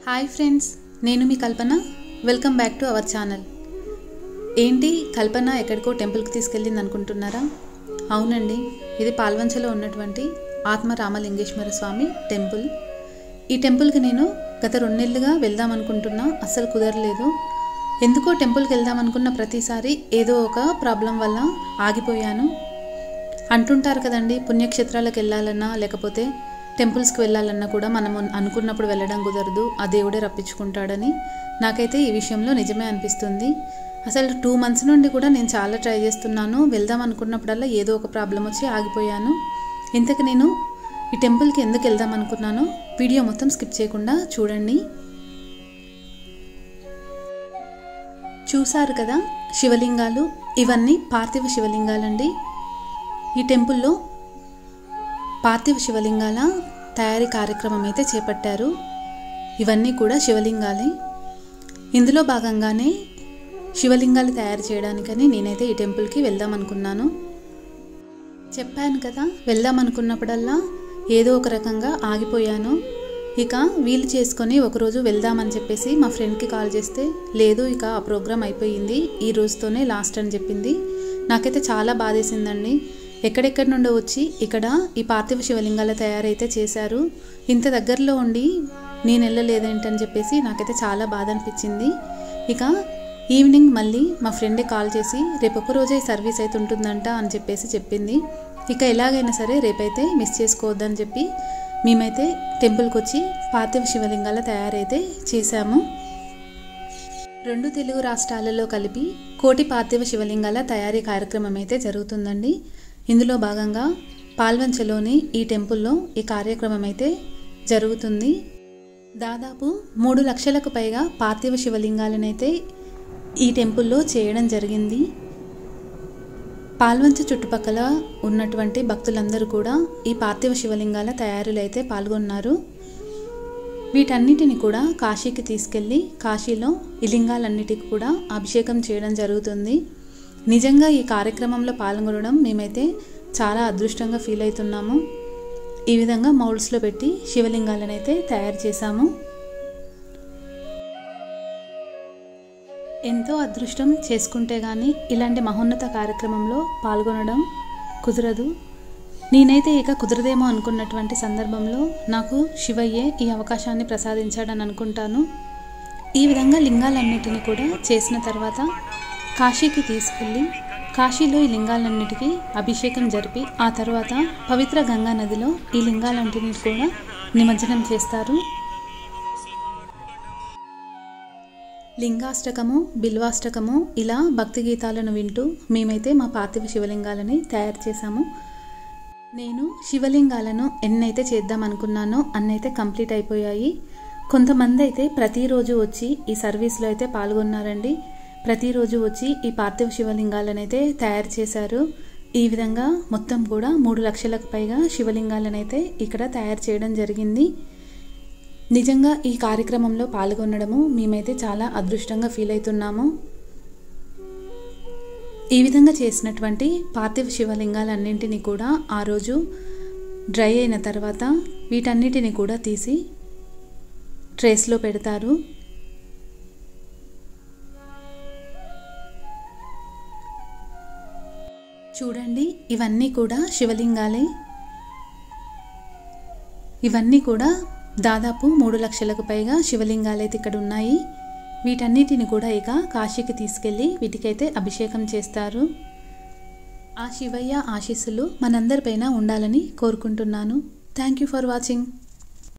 hi friends నేను మీ Kalpana welcome back to our channel ఏంటి కల్పన ఎక్కడికో టెంపుల్కి తీసుకెళ్ళింది అనుకుంటున్నారా అవునండి ఇది పాల్వంచలో ఉన్నటువంటి ఆత్మ రామలింగేశ్వర స్వామి టెంపుల్ ఈ టెంపుల్కి నేను గత రెండు నెలలుగా వెళ్దాం అనుకుంటున్నా అస్సలు కుదరలేదు ఎందుకో టెంపుల్కి వెళ్దాం అనుకున్న ప్రతిసారి ఏదో ఒక ప్రాబ్లం వల్ల ఆగిపోయాను అంటుంటారు కదండి పుణ్యక్షేత్రాలకు వెళ్ళాలన్నా లేకపోతే టెంపుల్స్కి వెళ్ళాలన్నా కూడా మనం అనుకున్నప్పుడు వెళ్ళడం కుదరదు ఆ దేవుడే రప్పించుకుంటాడని నాకైతే ఈ విషయంలో నిజమే అనిపిస్తుంది అసలు టూ మంత్స్ నుండి కూడా నేను చాలా ట్రై చేస్తున్నాను వెళ్దాం అనుకున్నప్పుడల్లా ఏదో ఒక ప్రాబ్లం వచ్చి ఆగిపోయాను ఇంతకు నేను ఈ టెంపుల్కి ఎందుకు వెళ్దాం అనుకున్నానో వీడియో మొత్తం స్కిప్ చేయకుండా చూడండి చూసారు కదా శివలింగాలు ఇవన్నీ పార్థివ శివలింగాలండి ఈ టెంపుల్లో పార్థివ శివలింగాల తయారీ కార్యక్రమం అయితే చేపట్టారు ఇవన్నీ కూడా శివలింగాలే ఇందులో భాగంగానే శివలింగాలు తయారు చేయడానికని నేనైతే ఈ టెంపుల్కి వెళ్దాం అనుకున్నాను చెప్పాను కదా వెళ్దాం అనుకున్నప్పుడల్లా ఏదో ఒక రకంగా ఆగిపోయాను ఇక వీలు చేసుకొని ఒకరోజు వెళ్దామని చెప్పేసి మా ఫ్రెండ్కి కాల్ చేస్తే లేదు ఇక ఆ ప్రోగ్రామ్ అయిపోయింది ఈ రోజుతోనే లాస్ట్ అని చెప్పింది నాకైతే చాలా బాధేసిందండి ఎక్కడెక్కడి నుండో వచ్చి ఇక్కడ ఈ పార్థివ శివలింగాల తయారైతే చేశారు ఇంత దగ్గరలో ఉండి నేను వెళ్ళలేదేంటని చెప్పేసి నాకైతే చాలా బాధ అనిపించింది ఇక ఈవినింగ్ మళ్ళీ మా ఫ్రెండే కాల్ చేసి రేపు ఒక రోజే సర్వీస్ అయితే ఉంటుందంట అని చెప్పేసి చెప్పింది ఇక ఎలాగైనా సరే రేపైతే మిస్ చేసుకోవద్దని చెప్పి మేమైతే టెంపుల్కి వచ్చి పార్థివ శివలింగాల తయారైతే చేశాము రెండు తెలుగు రాష్ట్రాలలో కలిపి కోటి పార్థివ శివలింగాల తయారీ కార్యక్రమం అయితే జరుగుతుందండి ఇందులో భాగంగా పాల్వంచలోని ఈ టెంపుల్లో ఈ కార్యక్రమం అయితే జరుగుతుంది దాదాపు మూడు లక్షలకు పైగా పార్థివ శివలింగాలనైతే ఈ టెంపుల్లో చేయడం జరిగింది పాల్వంచ చుట్టుపక్కల ఉన్నటువంటి భక్తులందరూ కూడా ఈ పార్థివ శివలింగాల తయారీలో అయితే పాల్గొన్నారు వీటన్నిటిని కూడా కాశీకి తీసుకెళ్ళి కాశీలో ఈ లింగాలన్నిటికి కూడా అభిషేకం చేయడం జరుగుతుంది నిజంగా ఈ కార్యక్రమంలో పాల్గొనడం మేమైతే చాలా అదృష్టంగా ఫీల్ అవుతున్నాము ఈ విధంగా మౌల్డ్స్లో పెట్టి శివలింగాలను అయితే తయారు చేశాము ఎంతో అదృష్టం చేసుకుంటే కానీ ఇలాంటి మహోన్నత కార్యక్రమంలో పాల్గొనడం కుదరదు నేనైతే ఇక కుదరదేమో అనుకున్నటువంటి సందర్భంలో నాకు శివయ్యే ఈ అవకాశాన్ని ప్రసాదించాడని అనుకుంటాను ఈ విధంగా లింగాలన్నిటిని కూడా చేసిన తర్వాత కాశీకి తీసుకెళ్ళి కాశీలో ఈ లింగాలన్నిటికీ అభిషేకం జరిపి ఆ తర్వాత పవిత్ర గంగా నదిలో ఈ లింగాలన్నిటిని కూడా నిమజ్జనం చేస్తారు లింగాష్టకము బిల్వాష్టకము ఇలా భక్తి గీతాలను వింటూ మేమైతే మా పార్థివ శివలింగాలని తయారు చేశాము నేను శివలింగాలను ఎన్నైతే చేద్దాం అనుకున్నానో అన్నైతే కంప్లీట్ అయిపోయాయి కొంతమంది అయితే ప్రతిరోజు వచ్చి ఈ సర్వీస్లో అయితే పాల్గొన్నారండి ప్రతిరోజు వచ్చి ఈ పార్థివ శివలింగాలను అయితే తయారు చేశారు ఈ విధంగా మొత్తం కూడా మూడు లక్షలకు పైగా శివలింగాలను అయితే ఇక్కడ తయారు చేయడం జరిగింది నిజంగా ఈ కార్యక్రమంలో పాల్గొనడము మేమైతే చాలా అదృష్టంగా ఫీల్ అవుతున్నాము ఈ విధంగా చేసినటువంటి పార్థివ శివలింగాలన్నింటినీ కూడా ఆ రోజు డ్రై అయిన తర్వాత వీటన్నిటిని కూడా తీసి ట్రేస్లో పెడతారు చూడండి ఇవన్నీ కూడా శివలింగాలే ఇవన్నీ కూడా దాదాపు మూడు లక్షలకు పైగా శివలింగాలు అయితే ఇక్కడ ఉన్నాయి వీటన్నిటిని కూడా ఇక కాశీకి తీసుకెళ్ళి వీటికైతే అభిషేకం చేస్తారు ఆ శివయ్య ఆశీస్సులు మనందరిపైన ఉండాలని కోరుకుంటున్నాను థ్యాంక్ యూ ఫర్ వాచింగ్